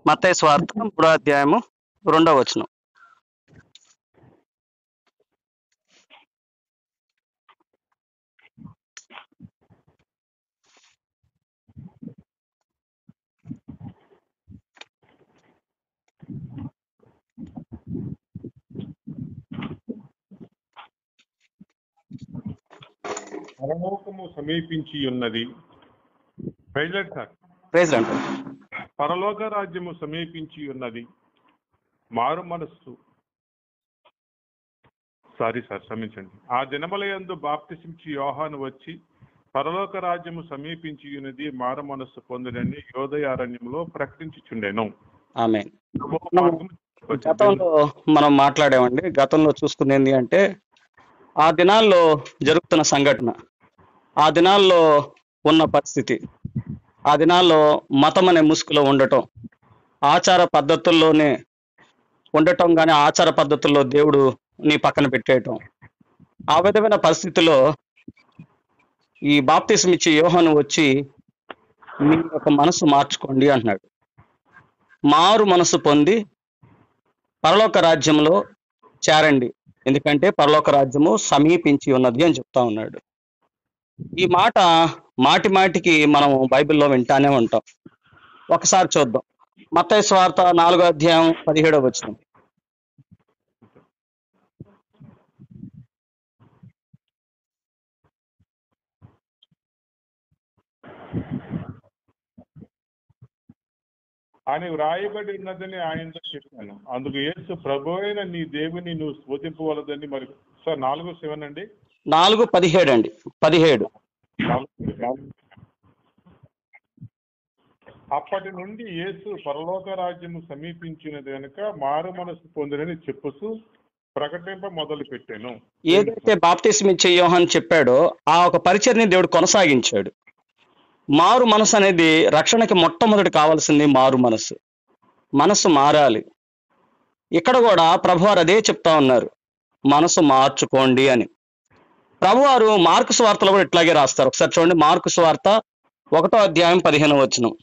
మత్తయి స్వార్థ మూడో అధ్యాయము రెండో వచనం పరలోకము సమీపించి ఉన్నది ప్రైజ్లాడ్ సార్ ప్రైజ్ అంటే పరలోక రాజ్యము సమీపించి ఉన్నది మారు మనస్సు సారీ సార్ క్షమించండి ఆ దినముల యందు బాప్తిసించి యోహాను వచ్చి పరలోక రాజ్యము సమీపించి ఉన్నది మారు మనస్సు పొందుడని యోదయారణ్యంలో ప్రకటించుచుండెను ఆమె గతంలో మనం మాట్లాడామండి గతంలో చూసుకునేది అంటే ఆ దినాల్లో జరుగుతున్న సంఘటన ఆ దినాల్లో ఉన్న పరిస్థితి ఆ దినాల్లో మతం అనే ముసుగులో ఉండటం ఆచార పద్ధతుల్లోనే ఉండటం కానీ ఆచార పద్ధతుల్లో దేవుడు నీ పక్కన పెట్టేయటం ఆ విధమైన పరిస్థితిలో ఈ బాప్తిసం ఇచ్చే యోహాను వచ్చి మీ యొక్క మనసు మార్చుకోండి అంటున్నాడు మారు మనసు పొంది పరలోక రాజ్యంలో చేరండి ఎందుకంటే పరలోక రాజ్యము సమీపించి ఉన్నది అని చెప్తా ఉన్నాడు ఈ మాట మాటి మాటికి మనం బైబిల్లో వింటానే ఉంటాం ఒకసారి చూద్దాం మత్తయి స్వార్థ నాలుగో అధ్యాయం పదిహేడవ వచనం అని వ్రాయబడి ఉన్నదని ఆయనతో చెప్పాను అందుకు యేసు ప్రభు అయిన నీ దేవుని నువ్వు స్ఫూతింపవలదని మరి సార్ నాలుగు సెవెన్ అండి నాలుగు పదిహేడు అండి పదిహేడు నాలుగు- నాలుగు. అప్పటి నుండి యేసు పరలోక రాజ్యము సమీపించినది కనుక మారు మనసు పొందినని చెప్పుతూ ప్రకటింప మొదలు పెట్టాను ఏదైతే బాప్తిసం ఇచ్చే యోహాన్ చెప్పాడో ఆ ఒక పరిచర్ని దేవుడు కొనసాగించాడు మారు మనసు అనేది రక్షణకి మొట్టమొదటి కావాల్సింది మారు మనసు మనసు మారాలి ఇక్కడ కూడా ప్రభువారు అదే చెప్తా ఉన్నారు మనసు మార్చుకోండి అని ప్రభువారు మార్కు స్వార్తలో కూడా ఇట్లాగే రాస్తారు ఒకసారి చూడండి మార్కు స్వార్త ఒకటో అధ్యాయం పదిహేను వచనం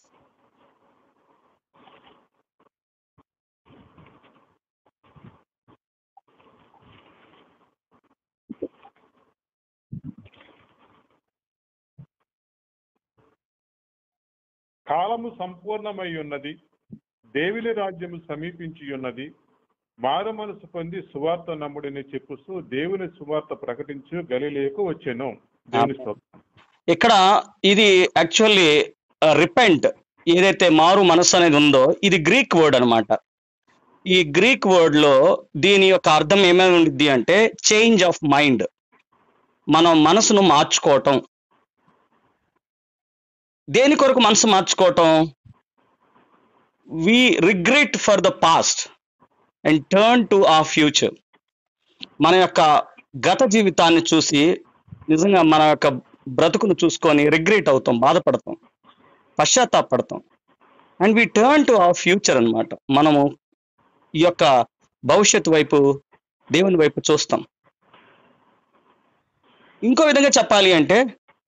కాలము సంపూర్ణమై ఉన్నది దేవుని రాజ్యము సమీపించి ఉన్నది మారు మనసు పొంది సువార్త నమ్ముడిని చెప్పుస్తూ దేవుని సువార్త ప్రకటించు గలిలేకు వచ్చాను దేవుని స్తోత్రం. ఇక్కడ ఇది యాక్చువల్లీ రిపెంట్ ఏదైతే మారు మనసు అనేది ఉందో ఇది గ్రీక్ వర్డ్ అన్నమాట ఈ గ్రీక్ వర్డ్ లో దీని యొక్క అర్థం ఏమేమి ఉండిద్ది అంటే చేంజ్ ఆఫ్ మైండ్ మనం మనసును మార్చుకోవటం దేని కొరకు మనసు మార్చుకోవటం we regret for the past and turn to a future మన యొక్క గత జీవితాన్ని చూసి నిజంగా మన యొక్క బ్రతుకును చూసుకొని రిగ్రెట్ అవుతాం బాధపడతాం పశ్చాత్తాపడతాం and we turn to our future అన్నమాట మనము ఈ యొక్క భవిష్యత్తు వైపు దేవుని వైపు చూస్తాం ఇంకో విధంగా చెప్పాలి అంటే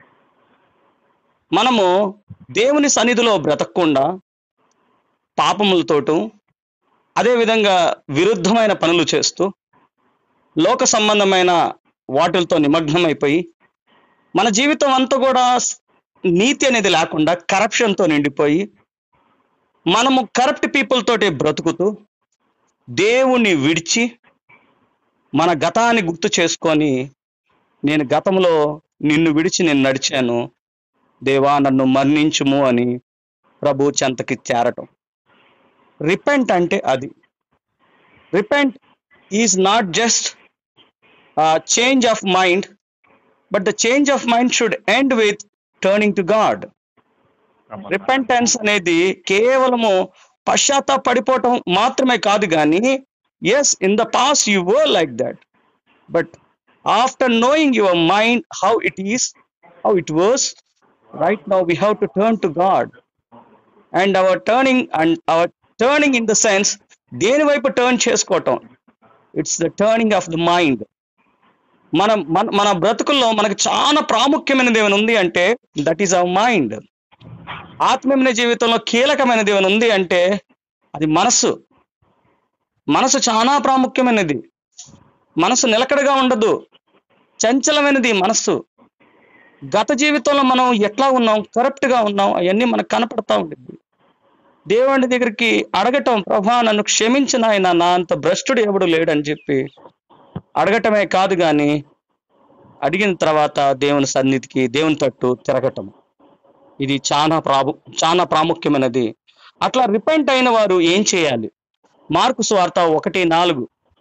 మనము దేవుని సన్నిధిలో బ్రతకకుండా పాపములతోటూ అదేవిధంగా విరుద్ధమైన పనులు చేస్తూ లోక సంబంధమైన వాటిలతో నిమగ్నమైపోయి మన జీవితం అంతా కూడా నీతి అనేది లేకుండా కరప్షన్తో నిండిపోయి మనము కరప్ట్ పీపుల్ తోటి బ్రతుకుతూ దేవుణ్ణి విడిచి మన గతాన్ని గుర్తు చేసుకొని నేను గతంలో నిన్ను విడిచి నేను నడిచాను దేవా నన్ను మన్నించుము అని ప్రభు చెంతకి చేరటం రిపెంట్ అంటే అది repent is not just change of mind but the change of mind should end with turning to God repentance అనేది కేవలము పశ్చాత్తాప పడిపోవటం మాత్రమే కాదు కానీ as in the past you were like that but after knowing your mind how it is how it was right now we have to turn to God and our turning and our turning in the sense దేని వైపు turn చేసుకోవటం it's the turning of the mind మన మన మన బ్రతుకుల్లో మనకు చాలా ప్రాముఖ్యమైనది ఏమైనా ఉంది అంటే దట్ ఈస్ అవర్ మైండ్ ఆత్మీయ జీవితంలో కీలకమైనది ఏమైనా ఉంది అంటే అది మనస్సు మనసు చాలా ప్రాముఖ్యమైనది మనసు నిలకడగా ఉండదు చంచలమైనది మనస్సు గత జీవితంలో మనం ఎట్లా ఉన్నాం కరప్ట్ గా ఉన్నాం అవన్నీ మనకు కనపడతా ఉంటుంది దేవుని దగ్గరికి అడగటం ప్రభా నన్ను క్షమించిన ఆయన నా అంత భ్రష్టుడు ఎవడు లేడని చెప్పి అడగటమే కాదు గాని అడిగిన తర్వాత దేవుని సన్నిధికి దేవుని తట్టు తిరగటం ఇది చాలా ప్రాము చాలా ప్రాముఖ్యమైనది అట్లా రిపెంట్ అయిన వారు ఏం చేయాలి మార్కు స్వార్త ఒకటి నాలుగు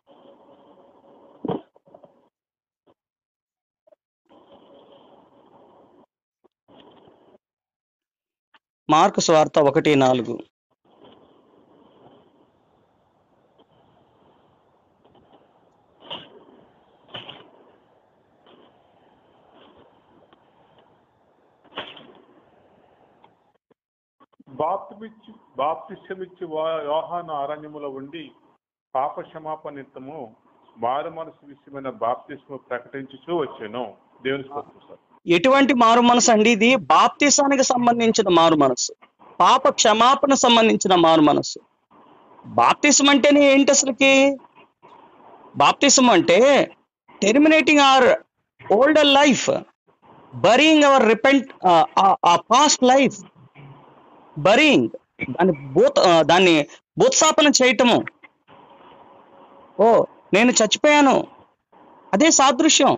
మార్కు స్వార్త ఒకటి నాలుగు బాప్తిమిచ్చి బాప్తిష్టమిచ్చి యోహాను అరణ్యములో ఉండి పాప క్షమాపణ నిమిత్తము మారు మనసు విషయమైన బాప్తిస్ము ప్రకటించుచూ వచ్చాను దేవుని స్తోత్రం సార్ ఎటువంటి మారు మనసు అండి ఇది బాప్తిసానికి సంబంధించిన మారు మనసు పాప క్షమాపణ సంబంధించిన మారు మనసు బాప్తిసం అంటేనే ఏంటి అసలుకి బాప్తిసం అంటే terminating our older life burying our repent ఆ పాస్ట్ లైఫ్ బరీయింగ్ దాన్ని భూత ఆ, దాన్ని భూత్సాపన చేయటము ఓ నేను చచ్చిపోయాను అదే సాదృశ్యం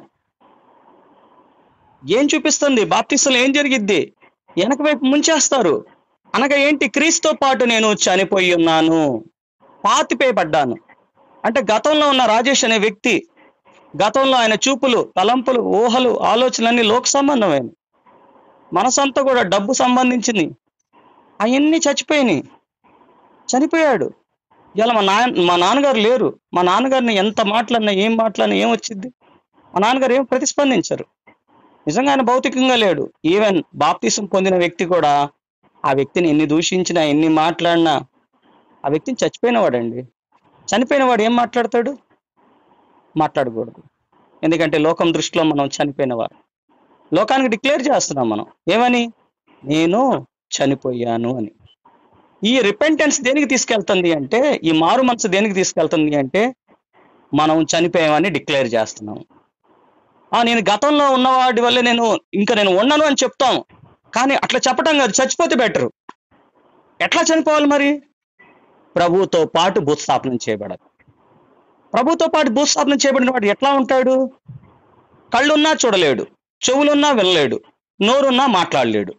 ఏం చూపిస్తుంది బాప్తిస్టులు ఏం జరిగిద్ది వెనక వైపు ముంచేస్తారు అనగా ఏంటి క్రీస్తుతో పాటు నేను చనిపోయి ఉన్నాను పాతిపేయబడ్డాను అంటే గతంలో ఉన్న రాజేష్ అనే వ్యక్తి గతంలో ఆయన చూపులు తలంపులు ఊహలు ఆలోచనలన్నీ లోక సంబంధమైన మనసంతా కూడా డబ్బు సంబంధించింది అవన్నీ చచ్చిపోయినాయి చనిపోయాడు ఇలా మా నాన్న మా నాన్నగారు లేరు మా నాన్నగారిని ఎంత మాట్లాడినా ఏం మాట్లాడినా ఏం వచ్చింది మా నాన్నగారు ఏం ప్రతిస్పందించరు నిజంగా ఆయన భౌతికంగా లేడు ఈవెన్ బాప్తిసం పొందిన వ్యక్తి కూడా ఆ వ్యక్తిని ఎన్ని దూషించినా ఎన్ని మాట్లాడినా ఆ వ్యక్తిని చచ్చిపోయినవాడండి చనిపోయినవాడు ఏం మాట్లాడతాడు మాట్లాడకూడదు ఎందుకంటే లోకం దృష్టిలో మనం చనిపోయినవారు లోకానికి డిక్లేర్ చేస్తున్నాం మనం ఏమని నేను చనిపోయాను అని ఈ రిపెంటెన్స్ దేనికి తీసుకెళ్తుంది అంటే ఈ మారు మనసు దేనికి తీసుకెళ్తుంది అంటే మనం చనిపోయామని డిక్లేర్ చేస్తున్నాం ఆ నేను గతంలో ఉన్నవాడి వల్లే నేను ఇంకా నేను ఉండను అని చెప్తాం కానీ అట్లా చెప్పటం కాదు చచ్చిపోతే బెటరు ఎట్లా చనిపోవాలి మరి ప్రభువుతో పాటు భూస్థాపనం చేయబడాలి ప్రభుతో పాటు భూస్థాపనం చేయబడిన వాడు ఎట్లా ఉంటాడు కళ్ళున్నా చూడలేడు చెవులున్నా వినలేడు నోరున్నా మాట్లాడలేడు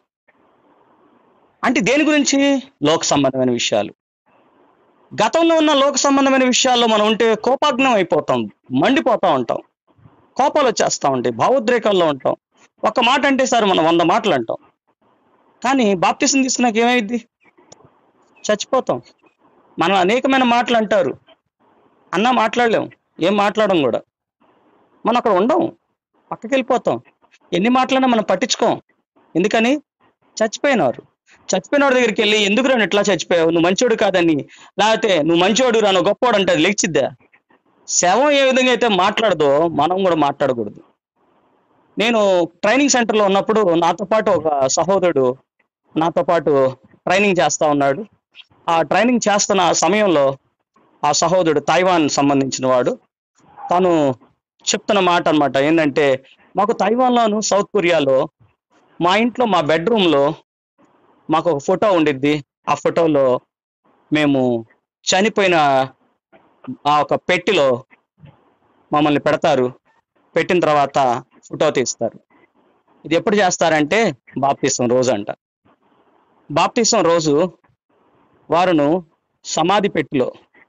అంటే దేని గురించి లోక సంబంధమైన విషయాలు గతంలో ఉన్న లోక సంబంధమైన విషయాల్లో మనం ఉంటే కోపాగ్నం అయిపోతాం మండిపోతా ఉంటాం కోపాలు వచ్చేస్తా ఉంటాయి భావోద్రేకాల్లో ఉంటాం ఒక్క మాట అంటే సార్ మనం వంద మాటలు అంటాం కానీ బాప్తిసం తీసుకున్నాక ఏమైంది చచ్చిపోతాం మనం అనేకమైన మాటలు అంటారు అన్న మాట్లాడలేం ఏం మాట్లాడడం కూడా మనం అక్కడ ఉండం పక్కకి వెళ్ళిపోతాం ఎన్ని మాటలన్నా మనం పట్టించుకోం ఎందుకని చచ్చిపోయినారు చచ్చిపోయినవాడి దగ్గరికి వెళ్ళి ఎందుకు రాను ఇట్లా చచ్చిపోయావు నువ్వు మంచోడు కాదని లేకపోతే నువ్వు మంచోడు రాను గొప్పవాడు అంటే అది లెక్చిద్దా శవం ఏ విధంగా అయితే మాట్లాడదో మనం కూడా మాట్లాడకూడదు నేను ట్రైనింగ్ సెంటర్లో ఉన్నప్పుడు నాతో పాటు ఒక సహోదరుడు నాతో పాటు ట్రైనింగ్ చేస్తా ఉన్నాడు ఆ ట్రైనింగ్ చేస్తున్న సమయంలో ఆ సహోదరుడు తైవాన్ సంబంధించిన వాడు తను చెప్తున్న మాట అన్నమాట ఏంటంటే మాకు తైవాన్లోను సౌత్ కొరియాలో మా ఇంట్లో మా బెడ్రూమ్లో మాకు ఒక ఫోటో ఉండిద్ది ఆ ఫోటోలో మేము చనిపోయిన ఆ ఒక పెట్టిలో మమ్మల్ని పెడతారు పెట్టిన తర్వాత ఫోటో తీస్తారు ఇది ఎప్పుడు చేస్తారంటే బాప్తిసం రోజు అంట బాప్తిసం రోజు వారును సమాధి పెట్టిలో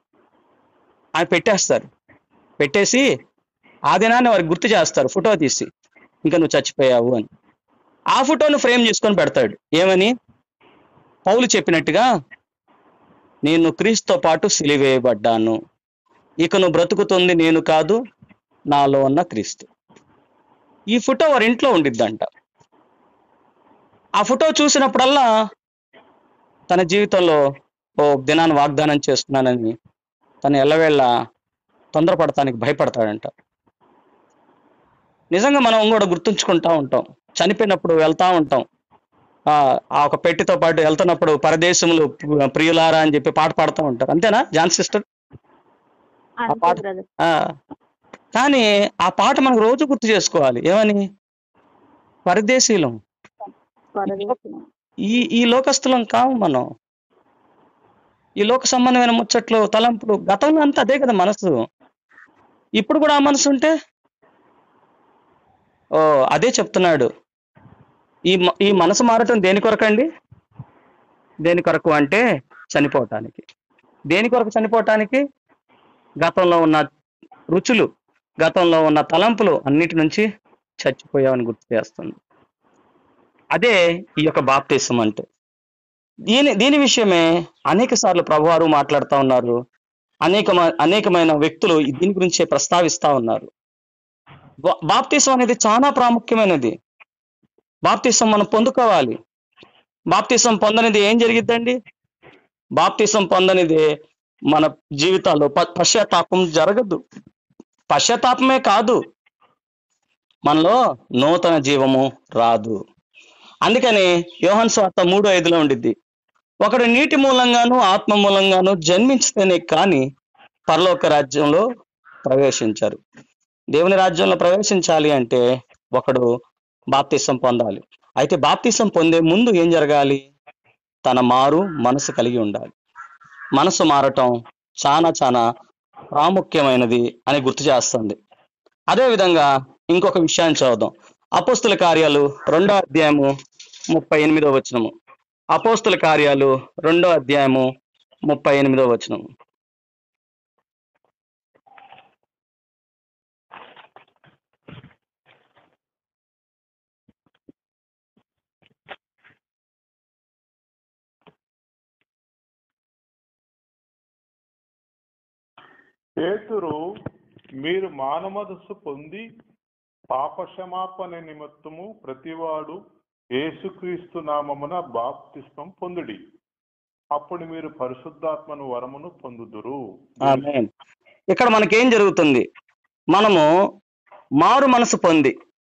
ఆయన పెట్టేస్తారు పెట్టేసి ఆ దినాన్ని వారికి గుర్తు చేస్తారు ఫోటో తీసి ఇంకా నువ్వు చచ్చిపోయావు అని ఆ ఫోటోను ఫ్రేమ్ చేసుకొని పెడతాడు ఏమని పౌలు చెప్పినట్టుగా నేను క్రీస్తుతో పాటు సిలివేయబడ్డాను ఇక నువ్వు బ్రతుకుతుంది నేను కాదు నాలో ఉన్న క్రీస్తు ఈ ఫోటో వారి ఇంట్లో ఉండిద్దంట ఆ ఫోటో చూసినప్పుడల్లా తన జీవితంలో ఓ దినాన్ని వాగ్దానం చేస్తున్నానని తను ఎల్లవేళ తొందరపడటానికి భయపడతాడంట నిజంగా మనం కూడా గుర్తుంచుకుంటా ఉంటాం చనిపోయినప్పుడు వెళ్తా ఉంటాం ఆ ఆ ఒక పెట్టితో పాటు వెళ్తున్నప్పుడు పరదేశములు ప్రియులారా అని చెప్పి పాట పాడుతూ ఉంటారు అంతేనా జాన్ సిస్టర్ అంతే పాట బ్రదర్ ఆ కానీ ఆ పాట మనకు రోజు గుర్తు చేసుకోవాలి ఏమని పరదేశీలం పరదేశం ఈ ఈ లోకస్తులం కావు మనం ఈ లోక సంబంధమైన ముచ్చట్లు తలంపులు గతంలో అంతా అదే కదా మనసు ఇప్పుడు కూడా ఆ మనసు ఉంటే ఓ అదే చెప్తున్నాడు ఈ మ- ఈ మనసు మారటం దేని కొరకండి దేని కొరకు అంటే చనిపోవటానికి దేని కొరకు చనిపోవటానికి గతంలో ఉన్న రుచులు గతంలో ఉన్న తలంపులు అన్నిటి నుంచి చచ్చిపోయామని గుర్తు చేస్తుంది అదే ఈ యొక్క బాప్తిసం అంటే దీని దీని విషయమే అనేక సార్లు ప్రభువారు మాట్లాడుతూ ఉన్నారు అనేక అనేకమైన వ్యక్తులు దీని గురించే ప్రస్తావిస్తా ఉన్నారు బా- బాప్తిసం అనేది చాలా ప్రాముఖ్యమైనది బాప్తిసం మనం పొందుకోవాలి బాప్తిసం పొందనిది ఏం జరిగిద్దండి బాప్తిసం పొందనిది మన జీవితాల్లో ప- పశ్చాత్తాపం జరగదు పశ్చాత్తాపమే కాదు మనలో నూతన జీవము రాదు అందుకని యోహన్ స్వార్త మూడు ఐదులో ఉండిద్ది ఒకడు నీటి మూలంగాను ఆత్మ మూలంగాను జన్మించితేనే కానీ పరలోక రాజ్యంలో ప్రవేశించారు దేవుని రాజ్యంలో ప్రవేశించాలి అంటే ఒకడు బాప్తిసం పొందాలి అయితే బాప్తిసం పొందే ముందు ఏం జరగాలి తన మారు మనసు కలిగి ఉండాలి మనసు మారటం చాలా చాలా ప్రాముఖ్యమైనది అని గుర్తు చేస్తుంది అదే విధంగా ఇంకొక విషయాన్ని చదువుదాం అపోస్తుల కార్యాలు రెండో అధ్యాయము ముప్పై ఎనిమిదో వచనము అపోస్తుల కార్యాలు రెండో అధ్యాయము ముప్పై ఎనిమిదో వచనము పేతురు మీరు మానమదస్సు పొంది పాపక్షమాపణ నిమిత్తము ప్రతివాడు యేసుక్రీస్తు నామమున బాప్తిస్మం పొందుడి అప్పుడు మీరు పరిశుద్ధాత్మను వరమును పొందుదురు ఆమేన్. ఇక్కడ మనకేం జరుగుతుంది మనము మారు మనసు పొంది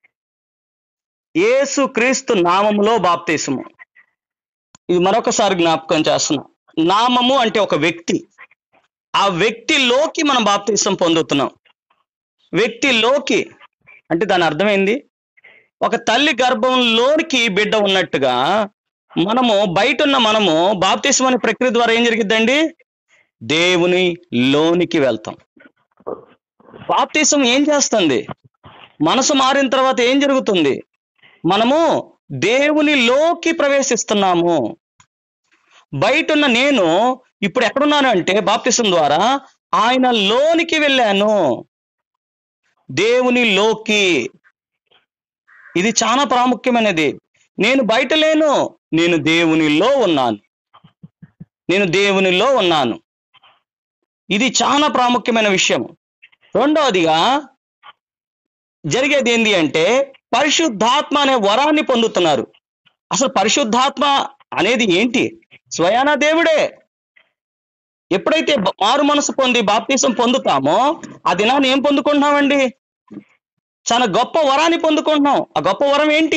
యేసు క్రీస్తు నామములో బాప్తీసము ఇది మరొకసారి జ్ఞాపకం చేస్తున్నా నామము అంటే ఒక వ్యక్తి ఆ వ్యక్తిలోకి మనం బాప్తీసం పొందుతున్నాం వ్యక్తిలోకి అంటే దాని అర్థమైంది ఒక తల్లి గర్భంలోనికి బిడ్డ ఉన్నట్టుగా మనము బయట ఉన్న మనము బాప్తీసం అనే ప్రక్రియ ద్వారా ఏం జరిగిద్దండి దేవుని లోనికి వెళ్తాం బాప్తీసం ఏం చేస్తుంది మనసు మారిన తర్వాత ఏం జరుగుతుంది మనము దేవునిలోకి ప్రవేశిస్తున్నాము బయట ఉన్న నేను ఇప్పుడు ఎక్కడున్నాను అంటే బాప్తిసం ద్వారా ఆయన లోనికి వెళ్ళాను దేవునిలోకి ఇది చాలా ప్రాముఖ్యమైనది నేను బయట లేను నేను దేవునిలో ఉన్నాను నేను దేవునిలో ఉన్నాను ఇది చాలా ప్రాముఖ్యమైన విషయం రెండవదిగా జరిగేది ఏంటి అంటే పరిశుద్ధాత్మ అనే వరాన్ని పొందుతున్నారు అసలు పరిశుద్ధాత్మ అనేది ఏంటి స్వయాన దేవుడే ఎప్పుడైతే బ- మారు మనసు పొంది బాప్తీసం పొందుతామో ఆ దినాన్ని ఏం పొందుకుంటున్నామండి చాలా గొప్ప వరాన్ని పొందుకుంటున్నాం ఆ గొప్ప వరం ఏంటి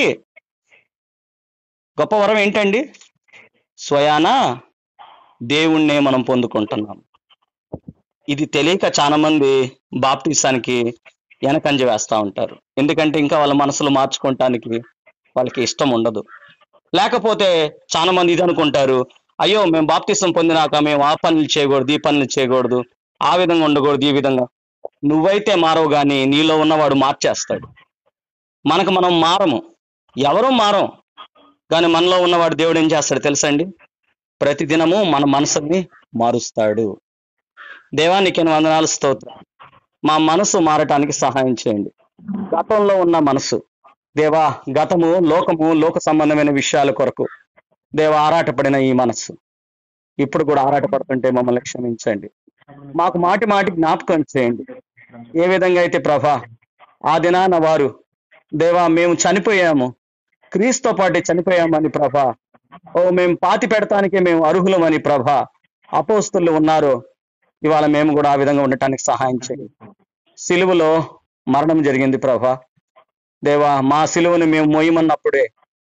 గొప్ప వరం ఏంటండి స్వయాన దేవుణ్ణే మనం పొందుకుంటున్నాం ఇది తెలియక చాలా మంది బాప్తీసానికి వెనకంజ వేస్తా ఉంటారు ఎందుకంటే ఇంకా వాళ్ళ మనసులు మార్చుకోవటానికి వాళ్ళకి ఇష్టం ఉండదు లేకపోతే చాలా మంది ఇది అనుకుంటారు అయ్యో మేము బాప్తీసం పొందినాక మేము ఆ పనులు చేయకూడదు ఈ పనులు చేయకూడదు ఆ విధంగా ఉండకూడదు ఈ విధంగా నువ్వైతే మారవు కానీ నీలో ఉన్నవాడు మార్చేస్తాడు మనకు మనం మారము ఎవరు మారం కానీ మనలో ఉన్నవాడు దేవుడు ఏం చేస్తాడు తెలుసండి ప్రతిదినము మన మనసుని మారుస్తాడు దేవానికి వందనాలు స్తోత్రం మా మనసు మారటానికి సహాయం చేయండి గతంలో ఉన్న మనసు దేవా గతము లోకము లోక సంబంధమైన విషయాల కొరకు దేవ ఆరాటపడిన ఈ మనస్సు ఇప్పుడు కూడా ఆరాటపడుతుంటే మమ్మల్ని క్షమించండి మాకు మాటి మాటి జ్ఞాపకం చేయండి ఏ విధంగా అయితే ప్రభా ఆ దినాన వారు దేవా మేము చనిపోయాము క్రీస్తుతో పాటు చనిపోయామని ప్రభా ఓ మేము పాతి పెడతానికి మేము అర్హులమని ప్రభా అపోస్తులు ఉన్నారు ఇవాళ మేము కూడా ఆ విధంగా ఉండటానికి సహాయం చేయండి సిలువలో మరణం జరిగింది ప్రభా దేవా మా సిలువను మేము మోయమన్నప్పుడే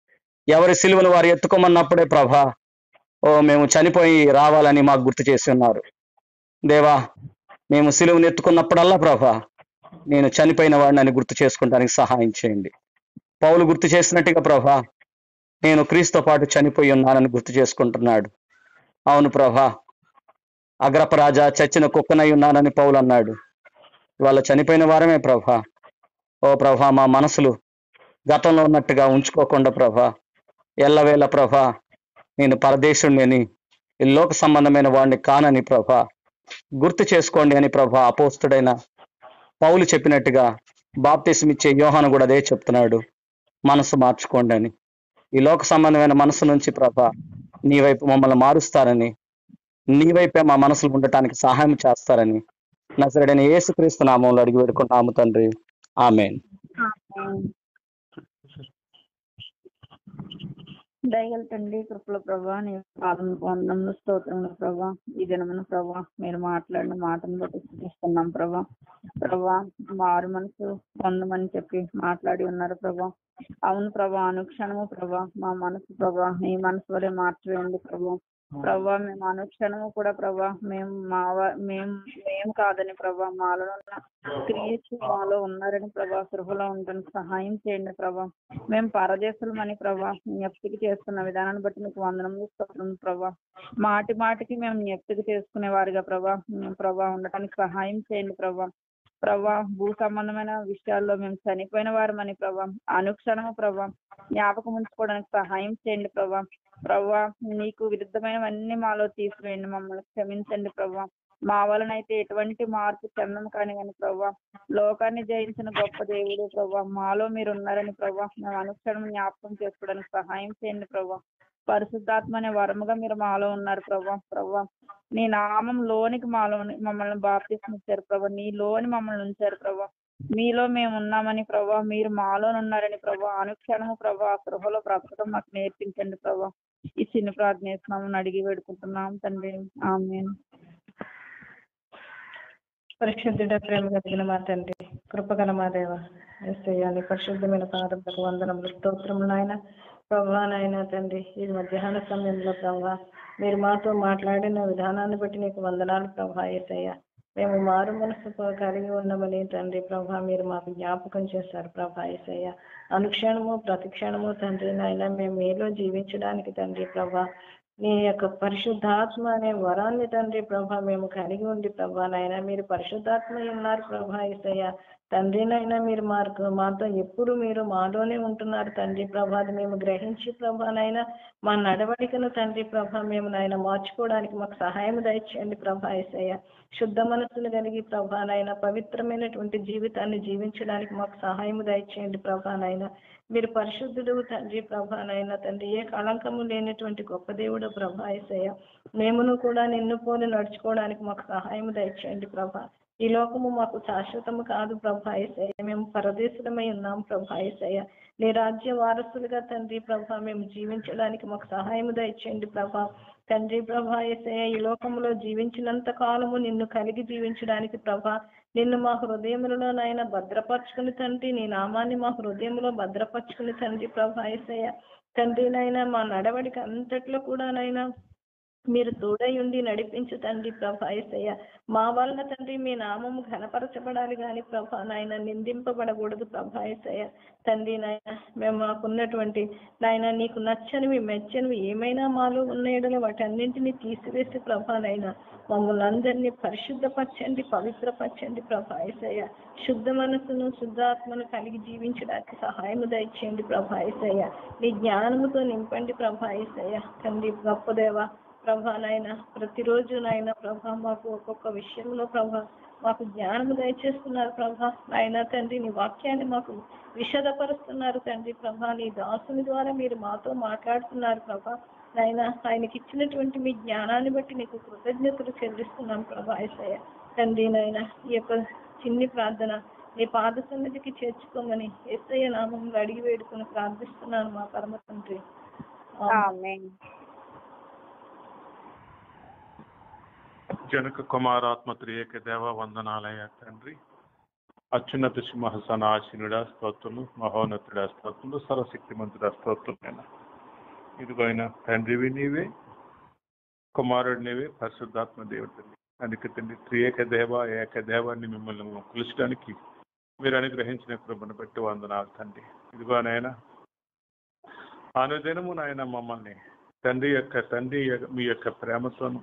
ఎవరి సిలువను వారు ఎత్తుకోమన్నప్పుడే ప్రభా ఓ మేము చనిపోయి రావాలని మాకు గుర్తు చేసి ఉన్నారు దేవా మేము సిలువను ఎత్తుకున్నప్పుడల్లా ప్రభా నేను చనిపోయిన వాడిని గుర్తు చేసుకోవడానికి సహాయం చేయండి పౌలు గుర్తు చేసినట్టుగా ప్రభా నేను క్రీస్తుతో పాటు చనిపోయి ఉన్నానని గుర్తు చేసుకుంటున్నాడు అవును ప్రభా అగ్రపరాజా చచ్చిన కుక్కనై ఉన్నానని పౌలు అన్నాడు ఇవాళ చనిపోయిన వారమే ప్రభా ఓ ప్రభా మా మనసులు గతంలో ఉన్నట్టుగా ఉంచుకోకుండా ప్రభా ఎల్లవేళ ప్రభా నేను పరదేశుణ్ణి ఈ లోక సంబంధమైన వాడిని కానని ప్రభా గుర్తు చేసుకోండి అని ప్రభా అపోస్తుడైన పౌలు చెప్పినట్టుగా బాప్తిసం ఇచ్చే యోహాను కూడా అదే చెప్తున్నాడు మనసు మార్చుకోండి అని ఈ లోక సంబంధమైన మనసు నుంచి ప్రభా నీ వైపు మమ్మల్ని మారుస్తారని నీ వైపే మా మనసులు ఉండటానికి సహాయం చేస్తారని నసరుడైన యేసుక్రీస్తు నామంలో అడిగి పెడుకుంటాము తండ్రి ఆమెన్ ఆమేన్. దయగల తండ్రి కృపల ప్రభా నీ పాదం పొందడంలో స్తోత్రములు ప్రభా ఈ దినమున ప్రభా మీరు మాట్లాడిన మాటను బట్టి స్థుతిస్తున్నాం ప్రభా ప్రభా మారు మనసు పొందమని చెప్పి మాట్లాడి ఉన్నారు ప్రభా అవును ప్రభా అనుక్షణము ప్రభా మా మనసు ప్రభా నీ మనసు వలె మార్చివేయండి ప్రభా ప్రభా మేము అనుక్షణము కూడా ప్రభా మేము మా వ- మేము మేము కాదని ప్రభా మాలో ఉన్న క్రియచ్చు మాలో ఉన్నారని ప్రభా సృహలో ఉండడానికి సహాయం చేయండి ప్రభా మేము పరదేశులమని ప్రభా జ్ఞప్తికి చేస్తున్న విధానాన్ని బట్టి మీకు వందనం స్తోత్రం ప్రభా మాటి మాటికి మేము జ్ఞప్తికి చేసుకునే వారిగా ప్రభా మేము ప్రభా ఉండటానికి సహాయం చేయండి ప్రభా ప్రభా భూ సంబంధమైన విషయాల్లో మేము చనిపోయిన వారమని ప్రభా అనుక్షణము ప్రభా జ్ఞాపకం ఉంచుకోవడానికి సహాయం చేయండి ప్రభా ప్రభా నీకు విరుద్ధమైనవన్నీ మాలో తీసివేయండి మమ్మల్ని క్షమించండి ప్రభా మా వలన అయితే ఎటువంటి మార్పు చెందం కానీ కానీ ప్రభా లోకాన్ని జయించిన గొప్ప దేవుడు ప్రభా మాలో మీరు ఉన్నారని ప్రభా మేము అనుక్షణం జ్ఞాపకం చేసుకోవడానికి సహాయం చేయండి ప్రభా పరిశుద్ధాత్మ అనే వరముగా మీరు మాలో ఉన్నారు ప్రభా ప్రభా నీ నామం లోనికి మాలో మమ్మల్ని బాప్తిస్మిచ్చారు ప్రభా నీ లోని మమ్మల్ని ఉంచారు ప్రభా మీలో మేము ఉన్నామని ప్రభా మీరు మాలో ఉన్నారని ప్రభా అనుక్షణము ప్రభా ఆ గృహలో బ్రతకడం మాకు నేర్పించండి ప్రభా ఈ చిన్న ప్రార్థన చేస్తున్నామని అడిగి వేడుకుంటున్నాం తండ్రి ఆమె పరిశుద్ధుడ ప్రేమ కలిగిన మా తండ్రి కృపగల మా దేవ ఎస్ఐయా నీ పరిశుద్ధమైన పాదములకు వందనములు స్తోత్రములు నాయన ప్రభా నాయన తండ్రి ఈ మధ్యాహ్న సమయంలో ప్రభా మీరు మాతో మాట్లాడిన విధానాన్ని బట్టి నీకు వందనాలు ప్రభా ఏసయ్య మేము మారు మనసు కలిగి ఉన్నామని తండ్రి ప్రభా మీరు మాకు జ్ఞాపకం చేశారు ప్రభా ఏసయ్య అనుక్షణము ప్రతిక్షణము తండ్రి నాయన మేము మీలో జీవించడానికి తండ్రి ప్రభా నీ యొక్క పరిశుద్ధాత్మ అనే వరాన్ని తండ్రి ప్రభా మేము కలిగి ఉండి ప్రభా నాయన మీరు పరిశుద్ధాత్మ అయి ఉన్నారు ప్రభా ఏసయ్య తండ్రినైనా మీరు మార్కు మాతో ఎప్పుడు మీరు మాలోనే ఉంటున్నారు తండ్రి ప్రభా అది మేము గ్రహించి ప్రభా నాయన మా నడవడికను తండ్రి ప్రభా మేము నాయన మార్చుకోవడానికి మాకు సహాయం దయచేయండి ప్రభా ఏసయ్య శుద్ధ మనస్సును కలిగి ప్రభా నాయన పవిత్రమైనటువంటి జీవితాన్ని జీవించడానికి మాకు సహాయం దయచేయండి ప్రభా నాయన మీరు పరిశుద్ధుడు తండ్రి ప్రభా నాయన తండ్రి ఏ కళంకము లేనటువంటి గొప్ప దేవుడు ప్రభా ఏసయ్య మేమును కూడా నిన్ను పోలి నడుచుకోవడానికి మాకు సహాయం దయచేయండి ప్రభా ఈ లోకము మాకు శాశ్వతము కాదు ప్రభా ఏసయ్య మేము పరదేశులమై ఉన్నాం ప్రభా ఏసయ్య నీ రాజ్య వారసులుగా తండ్రి ప్రభా మేము జీవించడానికి మాకు సహాయం దయచేయండి ప్రభా తండ్రి ప్రభా ఏసయ్య ఈ లోకంలో జీవించినంత కాలము నిన్ను కలిగి జీవించడానికి ప్రభా నిన్ను మా హృదయములలో నాయన భద్రపరచుకుని తండ్రి నీ నామాన్ని మా హృదయంలో భద్రపరచుకుని తండ్రి ప్రభా ఏసయ్య తండ్రి నాయన మా నడవడిక అంతట్లో కూడా నాయన మీరు తోడై ఉండి నడిపించు తండ్రి ప్రభా ఏసయ్య మా వలన తండ్రి మీ నామము ఘనపరచబడాలి కానీ ప్రభా నాయన నిందింపబడకూడదు ప్రభా ఏసయ్య తండ్రి నాయన మేము మాకున్నటువంటి నాయన నీకు నచ్చనివి మెచ్చనివి ఏమైనా మాలో ఉన్నాయో వాటన్నింటినీ తీసివేసి ప్రభా నాయన మమ్మల్ని అందరినీ పరిశుద్ధపరచండి పవిత్రపరచండి ప్రభా ఏసయ్య శుద్ధ మనసును శుద్ధాత్మను కలిగి జీవించడానికి సహాయం దయచేయండి ప్రభా ఏసయ్య నీ జ్ఞానముతో నింపండి ప్రభా ఏసయ్య తండ్రి గొప్ప దేవ ప్రభా నాయన ప్రతిరోజు నాయన ప్రభా మాకు ఒక్కొక్క విషయంలో ప్రభా మాకు జ్ఞానము దయచేస్తున్నారు ప్రభా నాయన తండ్రి నీ వాక్యాన్ని మాకు విషదపరుస్తున్నారు తండ్రి ప్రభా నీ దాసుని ద్వారా మీరు మాతో మాట్లాడుతున్నారు ప్రభా నాయన ఆయనకి ఇచ్చినటువంటి మీ జ్ఞానాన్ని బట్టి నీకు కృతజ్ఞతలు చెల్లిస్తున్నాం ప్రభా ఏసయ్య తండ్రి నాయన ఈ యొక్క చిన్ని ప్రార్థన నీ పాద సన్నిధికి చేర్చుకోమని ఎస్ఐ నామంలో అడిగి వేడుకుని ప్రార్థిస్తున్నాను మా పరమ తండ్రి ఆమేన్. ఆమేన్ జనక కుమారాత్మ త్రియేక దేవ వందనాలయ తండ్రి అత్యున్నత సింహాసనాశీనుడా స్తోత్రులు మహోన్నతుడా స్తోత్రులు సర్వశక్తిమంతుడా స్తోత్రులైన ఇదిగో ఆయన తండ్రివి నీవే కుమారుడు నీవే పరిశుద్ధాత్మ దేవుడు తండ్రి అందుకే తండ్రి త్రియేక దేవ ఏక దేవాన్ని మిమ్మల్ని కొలుచడానికి మీరు అనుగ్రహించిన కృపను బట్టి వందనాలు తండ్రి ఇదిగో నాయన అనుదినము నాయన మమ్మల్ని తండ్రి యొక్క తండ్రి యొక్క- మీ యొక్క ప్రేమతోను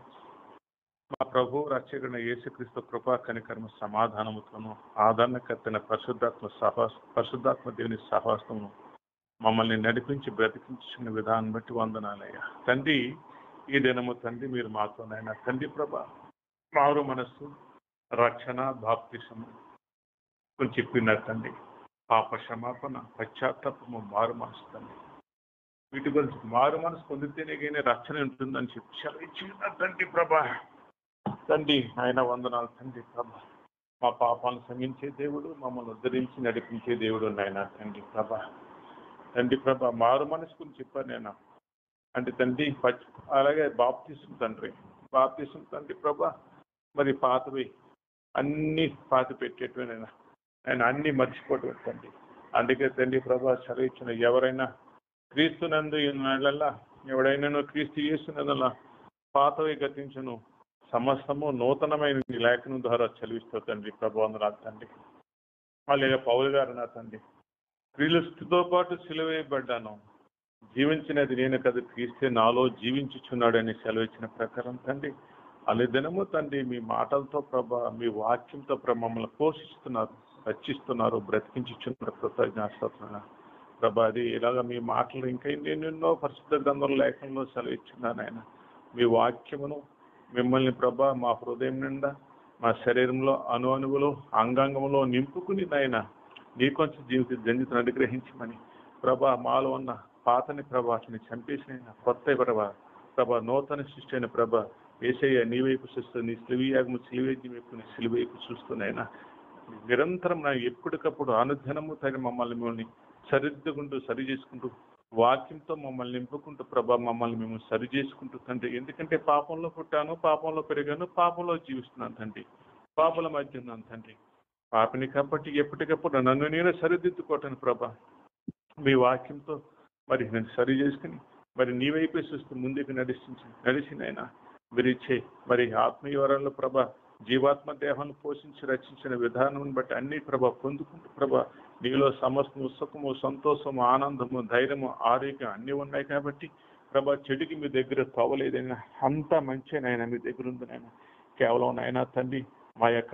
మా ప్రభు రక్షకుడైన యేసుక్రీస్తు కృపా కనికర్మ సమాధానముతోను ఆదరణకర్తన పరిశుద్ధాత్మ సహవాస పరిశుద్ధాత్మ దేవుని సహవాసము మమ్మల్ని నడిపించి బ్రతికించిన విధానం బట్టి వందనాలయ్యా తండ్రి ఈ దినము తండ్రి మీరు మాతోనైనా తండ్రి ప్రభ మారు మనస్సు రక్షణ బాప్తిసము కొంచెం చెప్పినారు తండ్రి పాప క్షమాపణ పశ్చాత్తాపము మారు మనసు తండ్రి వీటి గురించి మారు మనసు పొందితేనే కానీ రక్షణ ఉంటుందని చెప్పి సెలవిచ్చిన తండ్రి ప్రభ తండ్రి ఆయన వందనాలు తండ్రి ప్రభ మా పాపాలను క్షమించే దేవుడు మమ్మల్ని ఉద్ధరించి నడిపించే దేవుడు నాయన తండ్రి ప్రభ తండ్రి ప్రభ మారు మనసు గురించి చెప్పాను నేను అంటే తండ్రి పచ్- అలాగే బాప్తిసం తండ్రి బాప్తిసం తండ్రి ప్రభ మరి పాతవి అన్ని పాత పెట్టేటివి నేను ఆయన అన్ని మర్చిపోవటం తండ్రి అందుకే తండ్రి ప్రభా సెలవిచ్చిన ఎవరైనా క్రీస్తునందు ఈ నెలల్లా ఎవడైనా క్రీస్తు చేస్తున్నదల్లా పాతవి గతించను సమస్తము నూతనమైన నీ లేఖనం ద్వారా చదివిస్తూ తండ్రి ప్రభు అందరాలు తండ్రి అలాగే పౌలు గారు నా తండ్రి క్రీస్తుతో పాటు సిలువేయబడ్డాను జీవించినది నేను కదా క్రీస్తే నాలో జీవించుచున్నాడని సెలవిచ్చిన ప్రకారం తండ్రి అలిదినము తండ్రి మీ మాటలతో ప్రభ మీ వాక్యంతో ప్రభ మమ్మల్ని పోషిస్తున్నారు రక్షిస్తున్నారు బ్రతికించుచున్నారు కృతజ్ఞాస్తున్నా ప్రభా అది ఇలాగ మీ మాటలు ఇంకా ఎన్నెన్నో పరిశుద్ధ గ్రంథంలో లేఖనంలో సెలవిచ్చున్నాను ఆయన మీ వాక్యమును మిమ్మల్ని ప్రభా మా హృదయం నిండా మా శరీరంలో అణు అణువులో అంగాంగంలో నింపుకుని నాయన నీ కొంచెం జీవిత జన్యుతను అనుగ్రహించమని ప్రభా మాలో ఉన్న పాతని ప్రభాని చంపేసిన కొత్త ప్రభా ప్రభా నూతన సృష్టి అయిన ప్రభ ఏసయ్య నీ వైపు చూస్తూ నీ సిలివియాగము సిలివేజ్యం వైపు నీ సిలి వైపు చూస్తున్నాయినా నిరంతరం నా ఎప్పటికప్పుడు అనుదినము తగిన మమ్మల్ని మిమ్మల్ని సరిదిద్దుకుంటూ సరి చేసుకుంటూ వాక్యంతో మమ్మల్ని నింపుకుంటూ ప్రభా మమ్మల్ని మేము సరి చేసుకుంటూ తండ్రి ఎందుకంటే పాపంలో పుట్టాను పాపంలో పెరిగాను పాపంలో జీవిస్తున్నాను తండ్రి పాపల మధ్య ఉన్నాను తండ్రి పాపిని కాబట్టి ఎప్పటికప్పుడు నన్ను నేను సరిదిద్దుకోవటాను ప్రభా మీ వాక్యంతో మరి నేను సరి చేసుకుని మరి నీ వైపే చూస్తూ ముందుకు నడిచించి నడిచినైనా మీరు ఇచ్చే మరి ఆత్మీయ వరంలో ప్రభ జీవాత్మ దేహాన్ని పోషించి రక్షించిన విధానం బట్టి అన్ని ప్రభ పొందుకుంటూ ప్రభ నీలో సమస్తము సుఖము సంతోషము ఆనందము ధైర్యము ఆరోగ్యం అన్ని ఉన్నాయి కాబట్టి ప్రభా చెడుకి మీ దగ్గర తవ్వలేదైనా అంతా మంచినైనా మీ దగ్గర ఉందనైనా కేవలం నాయనా తండ్రి మా యొక్క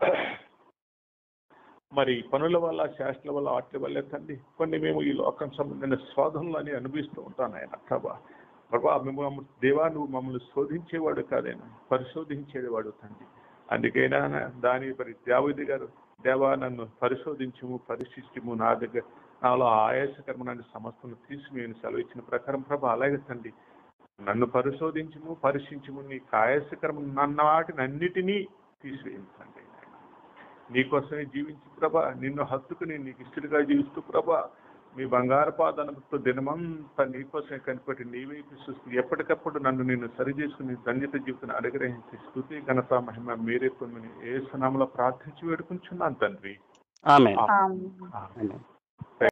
మరి పనుల వల్ల శాస్త్రాల వల్ల వాటి వల్ల తండ్రి కొన్ని మేము ఈ లోకం సంబంధించిన శోధనలని అనుభవిస్తూ ఉంటాను ఆయన ప్రభా ప్రభా మేము మమ్మ- దేవా నువ్వు మమ్మల్ని శోధించేవాడు కాదైనా పరిశోధించేవాడు తండ్రి అందుకైనా దాని మరి దావిది గారు దేవా నన్ను పరిశోధించము పరీక్షించము నా దగ్గర నాలో ఆయాసకరమైన సమస్యను తీసివేయని సెలవు ఇచ్చిన ప్రకారం ప్రభా అలాగే తండ్రి నన్ను పరిశోధించము పరీక్షించము నీ ఆయాసకరము నన్న వాటిని అన్నిటినీ తీసివేయించండి నీకోసమే జీవించి ప్రభా నిన్ను హత్తుకుని నీకు ఇష్టలుగా జీవిస్తూ ప్రభా మీ బంగారు పాదనతో దినమంతా నీకోసమే కనిపెట్టి నీ వైపు చూస్తూ ఎప్పటికప్పుడు నన్ను నేను సరి చేసుకుని ధన్యత జీవితాన్ని అనుగ్రహించి స్థుతి ఘనత మహిమ మీరే పొందని ఏ స్నామంలో ప్రార్థించి వేడుకుంటున్నాను తండ్రి ఆమె ఆమేన్. ఆమె